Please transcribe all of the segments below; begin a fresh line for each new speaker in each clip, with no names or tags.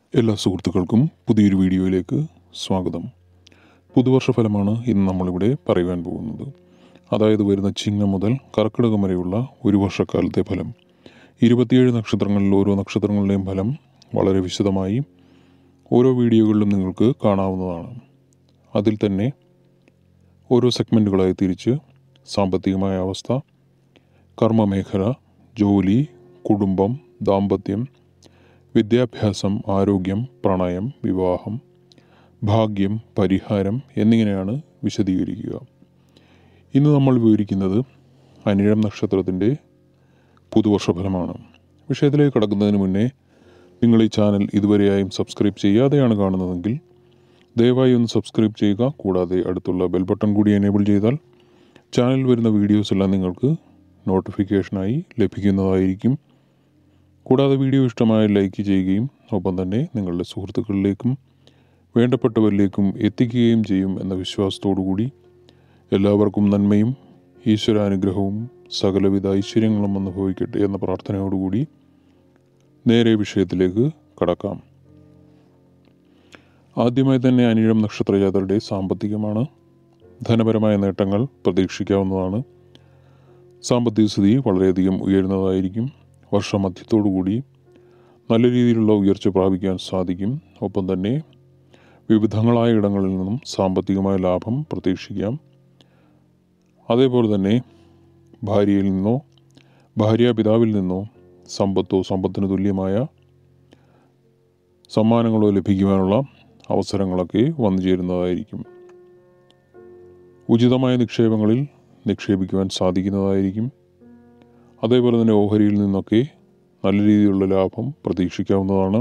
എല്ലാ സുഹൃത്തുക്കൾക്കും പുതിയൊരു വീഡിയോയിലേക്ക് സ്വാഗതം പുതുവർഷ ഫലമാണ് ഇന്ന് നമ്മളിവിടെ പറയുവാൻ പോകുന്നത് അതായത് വരുന്ന ചിങ്ങം മുതൽ കർക്കിടകം വരെയുള്ള ഒരു വർഷക്കാലത്തെ ഫലം ഇരുപത്തിയേഴ് നക്ഷത്രങ്ങളിൽ ഓരോ നക്ഷത്രങ്ങളുടെയും ഫലം വളരെ വിശദമായി ഓരോ വീഡിയോകളിലും നിങ്ങൾക്ക് കാണാവുന്നതാണ് അതിൽ തന്നെ ഓരോ സെഗ്മെൻറ്റുകളായി തിരിച്ച് സാമ്പത്തികമായ അവസ്ഥ കർമ്മമേഖല ജോലി കുടുംബം ദാമ്പത്യം വിദ്യാഭ്യാസം ആരോഗ്യം പ്രണയം വിവാഹം ഭാഗ്യം പരിഹാരം എന്നിങ്ങനെയാണ് വിശദീകരിക്കുക ഇന്ന് നമ്മൾ വിവരിക്കുന്നത് അനിഴം നക്ഷത്രത്തിൻ്റെ പുതുവർഷ ഫലമാണ് വിഷയത്തിലേക്ക് കടക്കുന്നതിന് മുന്നേ നിങ്ങൾ ഈ ചാനൽ ഇതുവരെയായും സബ്സ്ക്രൈബ് ചെയ്യാതെയാണ് കാണുന്നതെങ്കിൽ ദയവായി ഒന്ന് സബ്സ്ക്രൈബ് ചെയ്യുക കൂടാതെ അടുത്തുള്ള ബെൽ ബട്ടൺ കൂടി എനേബിൾ ചെയ്താൽ ചാനലിൽ വരുന്ന വീഡിയോസ് എല്ലാം നിങ്ങൾക്ക് നോട്ടിഫിക്കേഷനായി ലഭിക്കുന്നതായിരിക്കും കൂടാതെ വീഡിയോ ഇഷ്ടമായി ലൈക്ക് ചെയ്യുകയും ഒപ്പം തന്നെ നിങ്ങളുടെ സുഹൃത്തുക്കളിലേക്കും വേണ്ടപ്പെട്ടവരിലേക്കും എത്തിക്കുകയും ചെയ്യും എന്ന വിശ്വാസത്തോടു കൂടി എല്ലാവർക്കും നന്മയും ഈശ്വരാനുഗ്രഹവും സകലവിധ ഐശ്വര്യങ്ങളും അനുഭവിക്കട്ടെ എന്ന പ്രാർത്ഥനയോടുകൂടി നേരെ വിഷയത്തിലേക്ക് കടക്കാം ആദ്യമായി തന്നെ അനിഴം നക്ഷത്രജാതരുടെ സാമ്പത്തികമാണ് ധനപരമായ നേട്ടങ്ങൾ പ്രതീക്ഷിക്കാവുന്നതാണ് സാമ്പത്തിക സ്ഥിതി വളരെയധികം ഉയരുന്നതായിരിക്കും വർഷമധ്യത്തോടുകൂടി നല്ല രീതിയിലുള്ള ഉയർച്ച പ്രാപിക്കാൻ സാധിക്കും ഒപ്പം തന്നെ വിവിധങ്ങളായ ഇടങ്ങളിൽ നിന്നും സാമ്പത്തികമായ ലാഭം പ്രതീക്ഷിക്കാം അതേപോലെ തന്നെ ഭാര്യയിൽ നിന്നോ ഭാര്യാപിതാവിൽ നിന്നോ സമ്പത്തോ സമ്പത്തിന് തുല്യമായ സമ്മാനങ്ങളോ ലഭിക്കുവാനുള്ള അവസരങ്ങളൊക്കെ വന്നു ചേരുന്നതായിരിക്കും ഉചിതമായ നിക്ഷേപങ്ങളിൽ നിക്ഷേപിക്കുവാൻ സാധിക്കുന്നതായിരിക്കും അതേപോലെ തന്നെ ഓഹരിയിൽ നിന്നൊക്കെ നല്ല രീതിയിലുള്ള ലാഭം പ്രതീക്ഷിക്കാവുന്നതാണ്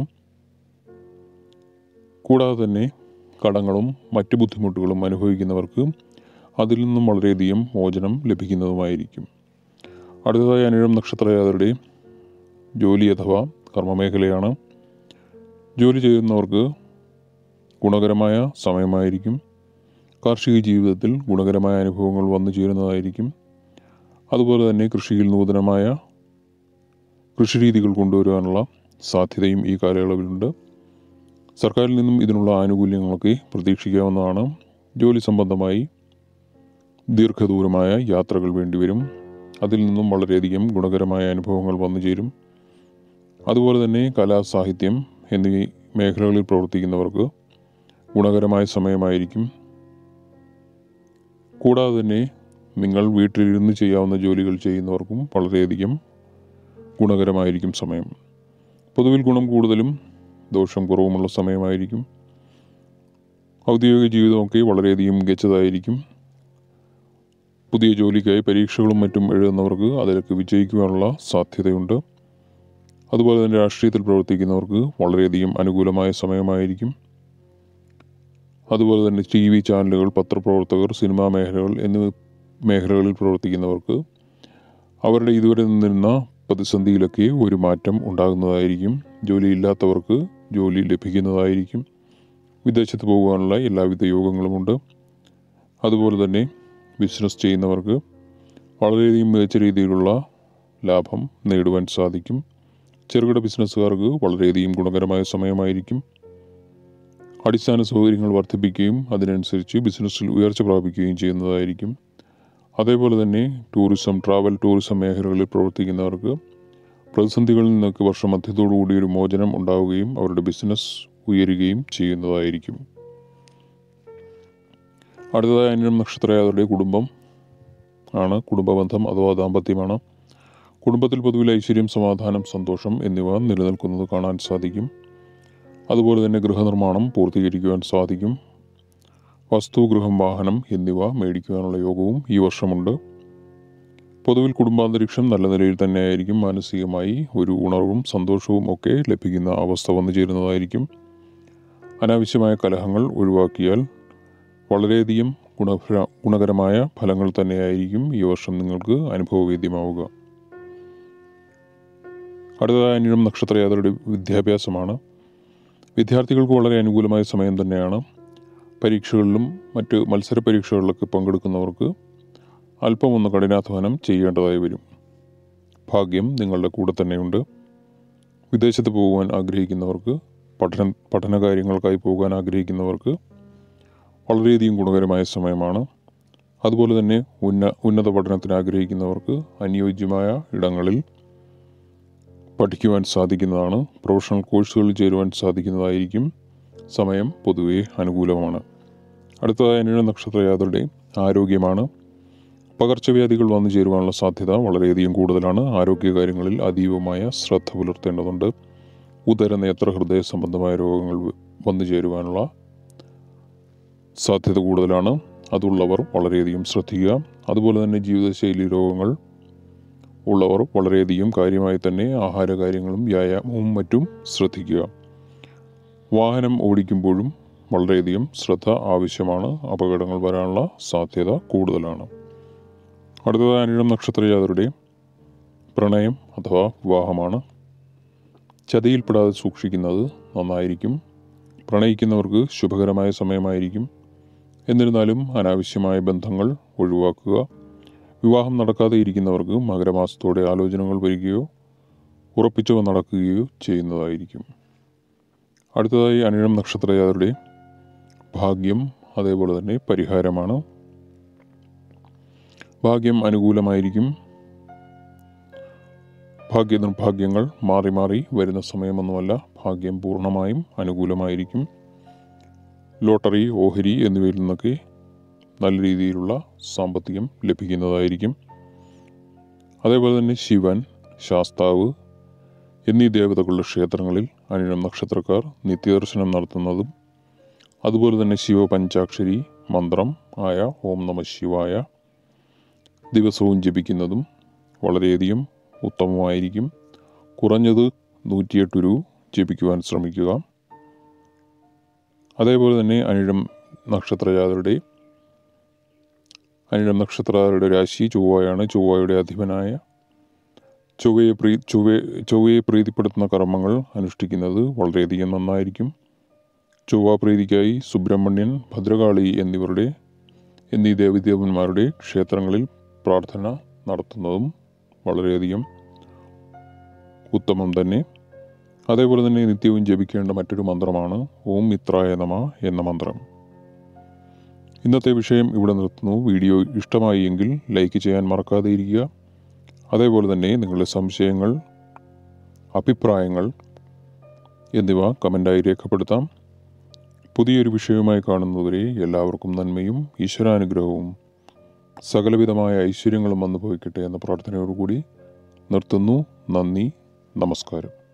കൂടാതെ തന്നെ കടങ്ങളും മറ്റ് ബുദ്ധിമുട്ടുകളും അനുഭവിക്കുന്നവർക്ക് അതിൽ നിന്നും വളരെയധികം മോചനം ലഭിക്കുന്നതുമായിരിക്കും അടുത്തതായി അനിഴം നക്ഷത്രജാതരുടെ ജോലി അഥവാ കർമ്മമേഖലയാണ് ജോലി ചെയ്യുന്നവർക്ക് ഗുണകരമായ സമയമായിരിക്കും കാർഷിക ജീവിതത്തിൽ ഗുണകരമായ അനുഭവങ്ങൾ വന്നു ചേരുന്നതായിരിക്കും അതുപോലെ തന്നെ കൃഷിയിൽ നൂതനമായ കൃഷിരീതികൾ കൊണ്ടുവരുവാനുള്ള സാധ്യതയും ഈ കാലയളവിലുണ്ട് സർക്കാരിൽ നിന്നും ഇതിനുള്ള ആനുകൂല്യങ്ങളൊക്കെ പ്രതീക്ഷിക്കാവുന്നതാണ് ജോലി സംബന്ധമായി ദീർഘദൂരമായ യാത്രകൾ വേണ്ടിവരും അതിൽ നിന്നും വളരെയധികം ഗുണകരമായ അനുഭവങ്ങൾ വന്നു ചേരും അതുപോലെ തന്നെ കലാ സാഹിത്യം എന്നീ മേഖലകളിൽ പ്രവർത്തിക്കുന്നവർക്ക് ഗുണകരമായ സമയമായിരിക്കും കൂടാതെ തന്നെ നിങ്ങൾ വീട്ടിലിരുന്ന് ചെയ്യാവുന്ന ജോലികൾ ചെയ്യുന്നവർക്കും വളരെയധികം ഗുണകരമായിരിക്കും സമയം പൊതുവിൽ ഗുണം കൂടുതലും ദോഷം കുറവുമുള്ള സമയമായിരിക്കും ഔദ്യോഗിക ജീവിതമൊക്കെ വളരെയധികം മികച്ചതായിരിക്കും പുതിയ ജോലിക്കായി പരീക്ഷകളും മറ്റും എഴുതുന്നവർക്ക് അതിലൊക്കെ വിജയിക്കുവാനുള്ള സാധ്യതയുണ്ട് അതുപോലെ തന്നെ രാഷ്ട്രീയത്തിൽ പ്രവർത്തിക്കുന്നവർക്ക് വളരെയധികം അനുകൂലമായ സമയമായിരിക്കും അതുപോലെ തന്നെ ടി വി ചാനലുകൾ പത്രപ്രവർത്തകർ സിനിമാ മേഖലകൾ എന്നീ മേഖലകളിൽ പ്രവർത്തിക്കുന്നവർക്ക് അവരുടെ ഇതുവരെ നിന്നിരുന്ന പ്രതിസന്ധിയിലൊക്കെ ഒരു മാറ്റം ഉണ്ടാകുന്നതായിരിക്കും ജോലിയില്ലാത്തവർക്ക് ജോലി ലഭിക്കുന്നതായിരിക്കും വിദേശത്ത് പോകാനുള്ള എല്ലാവിധ യോഗങ്ങളുമുണ്ട് അതുപോലെ തന്നെ ബിസിനസ് ചെയ്യുന്നവർക്ക് വളരെയധികം മികച്ച രീതിയിലുള്ള ലാഭം നേടുവാൻ സാധിക്കും ചെറുകിട ബിസിനസ്സുകാർക്ക് വളരെയധികം ഗുണകരമായ സമയമായിരിക്കും അടിസ്ഥാന സൗകര്യങ്ങൾ വർദ്ധിപ്പിക്കുകയും അതിനനുസരിച്ച് ബിസിനസ്സിൽ ഉയർച്ച പ്രാപിക്കുകയും ചെയ്യുന്നതായിരിക്കും അതേപോലെ തന്നെ ടൂറിസം ട്രാവൽ ടൂറിസം മേഖലകളിൽ പ്രവർത്തിക്കുന്നവർക്ക് പ്രതിസന്ധികളിൽ നിന്നൊക്കെ വർഷമധ്യത്തോടുകൂടി ഒരു മോചനം ഉണ്ടാവുകയും അവരുടെ ബിസിനസ് ഉയരുകയും ചെയ്യുന്നതായിരിക്കും അടുത്തതായി അന്യം നക്ഷത്രയാതരുടെ കുടുംബം ആണ് കുടുംബബന്ധം അഥവാ ദാമ്പത്യമാണ് കുടുംബത്തിൽ പൊതുവിൽ ഐശ്വര്യം സമാധാനം സന്തോഷം എന്നിവ നിലനിൽക്കുന്നത് കാണാൻ സാധിക്കും അതുപോലെ തന്നെ ഗൃഹനിർമ്മാണം പൂർത്തീകരിക്കുവാൻ സാധിക്കും വസ്തു ഗൃഹം വാഹനം എന്നിവ മേടിക്കുവാനുള്ള യോഗവും ഈ വർഷമുണ്ട് പൊതുവിൽ കുടുംബാന്തരീക്ഷം നല്ല നിലയിൽ തന്നെയായിരിക്കും മാനസികമായി ഒരു ഉണർവും സന്തോഷവും ഒക്കെ ലഭിക്കുന്ന അവസ്ഥ വന്നു ചേരുന്നതായിരിക്കും അനാവശ്യമായ കലഹങ്ങൾ ഒഴിവാക്കിയാൽ വളരെയധികം ഗുണഫല ഗുണകരമായ ഫലങ്ങൾ തന്നെയായിരിക്കും ഈ വർഷം നിങ്ങൾക്ക് അനുഭവവേദ്യമാവുക അടുത്തതായ അനിഴം നക്ഷത്രയാത്രയുടെ വിദ്യാഭ്യാസമാണ് വിദ്യാർത്ഥികൾക്ക് വളരെ അനുകൂലമായ സമയം തന്നെയാണ് പരീക്ഷകളിലും മറ്റ് മത്സര പരീക്ഷകളിലൊക്കെ പങ്കെടുക്കുന്നവർക്ക് അല്പം ഒന്ന് കഠിനാധ്വാനം ചെയ്യേണ്ടതായി വരും ഭാഗ്യം നിങ്ങളുടെ കൂടെ തന്നെയുണ്ട് വിദേശത്ത് പോകുവാൻ ആഗ്രഹിക്കുന്നവർക്ക് പഠന പഠന കാര്യങ്ങൾക്കായി പോകാൻ ആഗ്രഹിക്കുന്നവർക്ക് വളരെയധികം ഗുണകരമായ സമയമാണ് അതുപോലെ തന്നെ ഉന്ന ഉന്നത പഠനത്തിന് ആഗ്രഹിക്കുന്നവർക്ക് അനുയോജ്യമായ ഇടങ്ങളിൽ പഠിക്കുവാൻ സാധിക്കുന്നതാണ് പ്രൊഫഷണൽ കോഴ്സുകളിൽ ചേരുവാൻ സാധിക്കുന്നതായിരിക്കും സമയം പൊതുവെ അനുകൂലമാണ് അടുത്തതായി അനിഴ നക്ഷത്ര യാത്രയുടെ ആരോഗ്യമാണ് പകർച്ചവ്യാധികൾ വന്നു ചേരുവാനുള്ള സാധ്യത വളരെയധികം കൂടുതലാണ് ആരോഗ്യകാര്യങ്ങളിൽ അതീവമായ ശ്രദ്ധ പുലർത്തേണ്ടതുണ്ട് ഉദര നേത്ര ഹൃദയ സംബന്ധമായ രോഗങ്ങൾ വ- വന്നു ചേരുവാനുള്ള സാധ്യത കൂടുതലാണ് അതുള്ളവർ വളരെയധികം ശ്രദ്ധിക്കുക അതുപോലെ തന്നെ ജീവിതശൈലി രോഗങ്ങൾ ഉള്ളവർ വളരെയധികം കാര്യമായി തന്നെ ആഹാര കാര്യങ്ങളും വ്യായാമവും മറ്റും ശ്രദ്ധിക്കുക വാഹനം ഓടിക്കുമ്പോഴും വളരെയധികം ശ്രദ്ധ ആവശ്യമാണ് അപകടങ്ങൾ വരാനുള്ള സാധ്യത കൂടുതലാണ് അടുത്തത് അനിഴം നക്ഷത്രജാതരുടെ പ്രണയം അഥവാ വിവാഹമാണ് ചതിയിൽപ്പെടാതെ സൂക്ഷിക്കുന്നത് നന്നായിരിക്കും പ്രണയിക്കുന്നവർക്ക് ശുഭകരമായ സമയമായിരിക്കും എന്നിരുന്നാലും അനാവശ്യമായ ബന്ധങ്ങൾ ഒഴിവാക്കുക വിവാഹം നടക്കാതെ ഇരിക്കുന്നവർക്ക് മകരമാസത്തോടെ ആലോചനകൾ വരികയോ ഉറപ്പിച്ചവ നടക്കുകയോ ചെയ്യുന്നതായിരിക്കും അടുത്തതായി അനിഴം നക്ഷത്രജാതരുടെ ഭാഗ്യം അതേപോലെ തന്നെ പരിഹാരമാണ് ഭാഗ്യം അനുകൂലമായിരിക്കും ഭാഗ്യ നിർഭാഗ്യങ്ങൾ മാറി മാറി വരുന്ന സമയമൊന്നുമല്ല ഭാഗ്യം പൂർണ്ണമായും അനുകൂലമായിരിക്കും ലോട്ടറി ഓഹരി എന്നിവയിൽ നിന്നൊക്കെ നല്ല രീതിയിലുള്ള സാമ്പത്തികം ലഭിക്കുന്നതായിരിക്കും അതേപോലെ തന്നെ ശിവൻ ശാസ്താവ് എന്നീ ദേവതകളുടെ ക്ഷേത്രങ്ങളിൽ അനിഴം നക്ഷത്രക്കാർ നിത്യദർശനം നടത്തുന്നതും അതുപോലെ തന്നെ ശിവപഞ്ചാക്ഷരി മന്ത്രം ആയ ഓം നമ ശിവായ ദിവസവും ജപിക്കുന്നതും വളരെയധികം ഉത്തമമായിരിക്കും കുറഞ്ഞത് നൂറ്റിയെട്ട് രൂപ ജപിക്കുവാൻ ശ്രമിക്കുക അതേപോലെ തന്നെ അനിഴം നക്ഷത്രജാതരുടെ അനിഴം നക്ഷത്രജാതരുടെ രാശി ചൊവ്വയാണ് ചൊവ്വയുടെ അധിപനായ ചൊവ്വയെ പ്രീ ചൊവ്വ ചൊവ്വയെ പ്രീതിപ്പെടുത്തുന്ന കർമ്മങ്ങൾ അനുഷ്ഠിക്കുന്നത് വളരെയധികം നന്നായിരിക്കും ചൊവ്വ പ്രീതിക്കായി സുബ്രഹ്മണ്യൻ ഭദ്രകാളി എന്നിവരുടെ എന്നീ ദേവീദേവന്മാരുടെ ക്ഷേത്രങ്ങളിൽ പ്രാർത്ഥന നടത്തുന്നതും വളരെയധികം ഉത്തമം തന്നെ അതേപോലെ തന്നെ നിത്യവും ജപിക്കേണ്ട മറ്റൊരു മന്ത്രമാണ് ഓം മിത്രായ നമ എന്ന മന്ത്രം ഇന്നത്തെ വിഷയം ഇവിടെ നിർത്തുന്നു വീഡിയോ ഇഷ്ടമായി എങ്കിൽ ലൈക്ക് ചെയ്യാൻ മറക്കാതെ ഇരിക്കുക അതേപോലെ തന്നെ നിങ്ങളുടെ സംശയങ്ങൾ അഭിപ്രായങ്ങൾ എന്നിവ കമൻ്റായി രേഖപ്പെടുത്താം പുതിയൊരു വിഷയവുമായി കാണുന്നതുവരെ എല്ലാവർക്കും നന്മയും ഈശ്വരാനുഗ്രഹവും സകലവിധമായ ഐശ്വര്യങ്ങളും വന്നു ഭവിക്കട്ടെ എന്ന പ്രാർത്ഥനയോടുകൂടി നിർത്തുന്നു നന്ദി നമസ്കാരം